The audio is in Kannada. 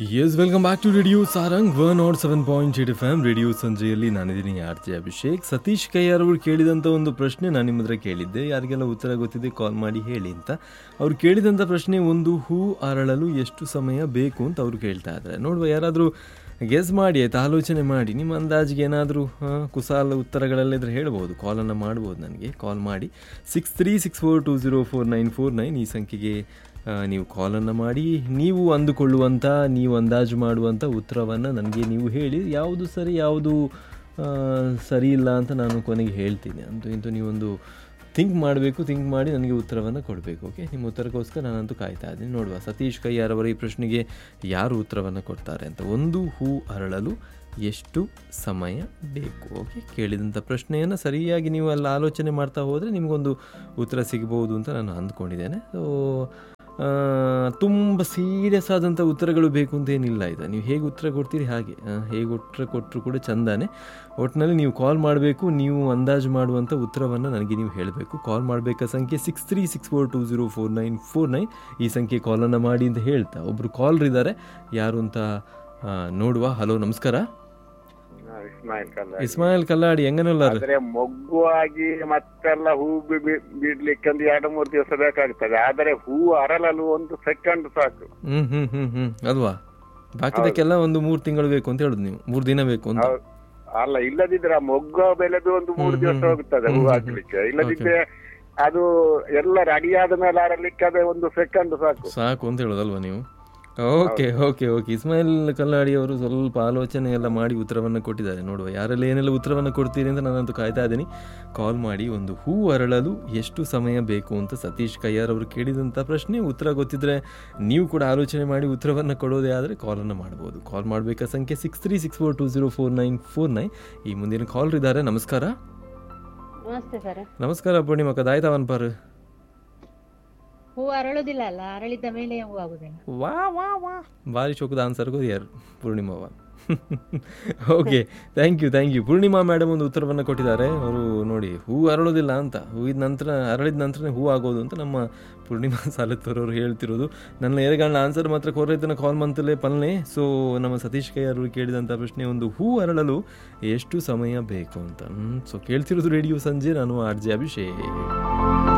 S welcome back to radio Sarang one naught seven point eight F M radio ಸಂಜೆಯಲ್ಲಿ ನಾನಿದ್ದೀನಿ ಆರ್ ಜೆ ಅಭಿಷೇಕ್ ಸತೀಶ್ ಕೈಯಾರ್ ಅವರು ಕೇಳಿದಂಥ ಒಂದು ಪ್ರಶ್ನೆ ನಾನು ನಿಮ್ಮ ಹತ್ರ ಕೇಳಿದ್ದೆ ಯಾರಿಗೆಲ್ಲ ಉತ್ತರ ಗೊತ್ತಿದೆ ಕಾಲ್ ಮಾಡಿ ಹೇಳಿ ಅಂತ ಅವ್ರು ಕೇಳಿದಂಥ ಪ್ರಶ್ನೆ ಒಂದು ಹೂ ಅರಳಲು ಎಷ್ಟು ಸಮಯ ಬೇಕು ಅಂತ ಅವರು ಕೇಳ್ತಾ ಇದ್ದಾರೆ ನೋಡುವ ಯಾರಾದರೂ ಗೆಸ್ ಮಾಡಿ ಆಯ್ತು ಆಲೋಚನೆ ಮಾಡಿ ನಿಮ್ಮ ಅಂದಾಜಿಗೆ ಏನಾದರೂ ಕುಸಾಲ ಉತ್ತರಗಳಲ್ಲಿದ್ದರೆ ಹೇಳ್ಬೋದು ಕಾಲನ್ನು ಮಾಡ್ಬೋದು ನನಗೆ ಕಾಲ್ ಮಾಡಿ six three six four two zero four nine four nine ಈ ಸಂಖ್ಯೆಗೆ ಆ, ನೀವು ಕಾಲನ್ನು ಮಾಡಿ ನೀವು ಅಂದುಕೊಳ್ಳುವಂಥ ನೀವು ಅಂದಾಜು ಮಾಡುವಂಥ ಉತ್ತರವನ್ನು ನನಗೆ ನೀವು ಹೇಳಿ ಯಾವುದು ಸರಿ ಯಾವುದು ಆ, ಸರಿ ಇಲ್ಲ ಅಂತ ನಾನು ಕೊನೆಗೆ ಹೇಳ್ತೀನಿ ಅಂತೂ ಇಂತೂ ನೀವೊಂದು ಥಿಂಕ್ ಮಾಡಬೇಕು ಥಿಂಕ್ ಮಾಡಿ ನನಗೆ ಉತ್ತರವನ್ನು ಕೊಡಬೇಕು ಓಕೆ ನಿಮ್ಮ ಉತ್ತರಕ್ಕೋಸ್ಕರ ನಾನಂತೂ ಕಾಯ್ತಾ ಇದ್ದೀನಿ ನೋಡುವ ಸತೀಶ್ ಕೈಯಾರವರ ಈ ಪ್ರಶ್ನೆಗೆ ಯಾರು ಉತ್ತರವನ್ನು ಕೊಡ್ತಾರೆ ಅಂತ ಒಂದು ಹೂ ಅರಳಲು ಎಷ್ಟು ಸಮಯ ಬೇಕು ಓಕೆ ಕೇಳಿದಂಥ ಪ್ರಶ್ನೆಯನ್ನು ಸರಿಯಾಗಿ ನೀವು ಅಲ್ಲಿ ಆಲೋಚನೆ ಮಾಡ್ತಾ ಹೋದರೆ ನಿಮಗೊಂದು ಉತ್ತರ ಸಿಗ್ಬೋದು ಅಂತ ನಾನು ಅಂದ್ಕೊಂಡಿದ್ದೇನೆ ಸೊ ತುಂಬ ಸೀರಿಯಸ್ ಆದಂಥ ಉತ್ತರಗಳು ಬೇಕು ಅಂತ ಏನಿಲ್ಲ ಇದು ನೀವು ಹೇಗೆ ಉತ್ತರ ಕೊಡ್ತೀರಿ ಹಾಗೆ ಆ, ಹೇಗೆ ಉತ್ತರ ಕೊಟ್ಟರು ಕೂಡ ಚಂದಾನೆ ಒಟ್ಟಿನಲ್ಲಿ ನೀವು ಕಾಲ್ ಮಾಡಬೇಕು ನೀವು ಅಂದಾಜು ಮಾಡುವಂಥ ಉತ್ತರವನ್ನು ನನಗೆ ನೀವು ಹೇಳಬೇಕು ಕಾಲ್ ಮಾಡಬೇಕಾ ಸಂಖ್ಯೆ six three six four two zero four nine four nine ಈ ಸಂಖ್ಯೆ ಕಾಲನ್ನು ಮಾಡಿ ಅಂತ ಹೇಳ್ತಾ ಒಬ್ಬರು ಕಾಲ್ರ್ ಇದ್ದಾರೆ ಯಾರು ಅಂತ ಆ, ನೋಡುವ ಹಲೋ ನಮಸ್ಕಾರ ಇಸ್ಮಾಯಿಲ್ ಕಲ್ಲ ಇಸ್ಮಾಯಿಲ್ ಕಲ್ಲಾಡಿ ಹೆಂಗನಲ್ಲಾರ ಆದ್ರೆ ಮೊಗ್ಗು ಆಗಿ ಮತ್ತೆಲ್ಲ ಹೂ ಬಿ- ಬಿ- ಬಿಡ್ಲಿಕ್ಕೆ ಒಂದು ಎರಡು ಮೂರು ದಿವಸ ಬೇಕಾಗ್ತದೆ ಆದರೆ ಹೂ ಅರಳಲು ಒಂದು ಸೆಕೆಂಡ್ ಸಾಕು ಹ್ಮ್ ಹ್ಮ್ ಹ್ಮ್ ಹ್ಮ್ ಅಲ್ವಾ ಬಾಕಿದಕ್ಕೆಲ್ಲ ಒಂದು ಮೂರು ತಿಂಗಳು ಬೇಕು ಅಂತ ಹೇಳುದು ನೀವು ಮೂರು ದಿನ ಬೇಕು ಅಂತ ಹೌದ್- ಅಲ್ಲ ಇಲ್ಲದಿದ್ರೆ ಆ ಮೊಗ್ಗು ಬೆಳೆದು ಒಂದು ಮೂರು ಹ್ಮ್, ದಿವಸ ಹ್ಮ್, ಹೋಗ್ತದೆ ಹೂ ಹ್ಮ್, ಹ್ಮ್, ಹಾಕ್ಲಿಕ್ಕೆ ಇಲ್ಲದಿದ್ರೆ ಅದು ಎಲ್ಲ ರೆಡಿ ಆದ ಮೇಲೆ ಅರಲಿಕ್ಕೆ ಅದೇ ಒಂದು ಸೆಕೆಂಡ್ ಸಾಕು ಸಾಕು ಅಂತ ಹೇಳೋದಲ್ವಾ ನೀವು okay okay okay Ismail Kalladi ಅವರು ಸ್ವಲ್ಪ ಆಲೋಚನೆ ಎಲ್ಲ ಮಾಡಿ ಉತ್ತರವನ್ನು ಕೊಟ್ಟಿದ್ದಾರೆ ನೋಡುವ ಯಾರೆಲ್ಲ ಏನೆಲ್ಲ ಉತ್ತರವನ್ನು ಕೊಡ್ತೀರಿ ಅಂತ ನಾನಂತೂ ಕಾಯ್ತಾ ಇದ್ದೀನಿ ಕಾಲ್ ಮಾಡಿ ಒಂದು ಹೂ ಅರಳಲು ಎಷ್ಟು ಸಮಯ ಬೇಕು ಅಂತ ಸತೀಶ್ ಕೈಯಾರ್ ಅವರು ಕೇಳಿದಂಥ ಪ್ರಶ್ನೆ ಉತ್ತರ ಗೊತ್ತಿದ್ರೆ ನೀವು ಕೂಡ ಆಲೋಚನೆ ಮಾಡಿ ಉತ್ತರವನ್ನು ಕೊಡೋದೇ ಆದರೆ ಕಾಲನ್ನು ಮಾಡ್ಬೋದು ಕಾಲ್ ಮಾಡಬೇಕಾ ಸಂಖ್ಯೆ six three six four two zero four nine four nine ಈ ಮುಂದಿನ ಕಾಲ್ ಇದ್ದಾರೆ ನಮಸ್ಕಾರ ನಮಸ್ತೆ ಸರ್ ನಮಸ್ಕಾರ ಪೂರ್ಣಿಮಾ ಕದಾಯ್ತಾವನ್ ಪಾರು ಹೂ ಅರಳುದಿಲ್ಲ ಅಲ್ಲ ಅರಳಿದ ಮೇಲೆ ಹೂ ಆಗುದಿಲ್ಲ ವಾ ವಾ ವಾ ಭಾರಿ ಚೊಕ್ಕದ ಆನ್ಸರ್ ಯಾರು ಪೂರ್ಣಿಮಾವ okay thank you thank you Purnima madam ಒಂದು ಉತ್ತರವನ್ನು ಕೊಟ್ಟಿದ್ದಾರೆ ಅವರು ನೋಡಿ ಹೂ ಅರಳೋದಿಲ್ಲ ಅಂತ ಹೂವಿದ ನಂತರ ಅರಳಿದ ನಂತರನೇ ಹೂ ಆಗೋದು ಅಂತ ನಮ್ಮ ಪೂರ್ಣಿಮಾ ಸಾಲತ್ತವರವರು ಹೇಳ್ತಿರೋದು ನನ್ನ ಎರಗಾಣ ಆನ್ಸರ್ ಮಾತ್ರ ಕೊರೈತನ ಕಾಲ್ ಮಂತಲೇ ಪಲ್ನೆ ಸೊ ನಮ್ಮ ಸತೀಶ್ ಕೈ ಅವರು ಕೇಳಿದಂಥ ಪ್ರಶ್ನೆ ಒಂದು ಹೂ ಅರಳಲು ಎಷ್ಟು ಸಮಯ ಬೇಕು ಅಂತ ಸೊ ಕೇಳ್ತಿರೋದು ರೇಡಿಯೋ ಸಂಜೆ ನಾನು ಆರ್ ಜೆ ಅಭಿಷೇಕ್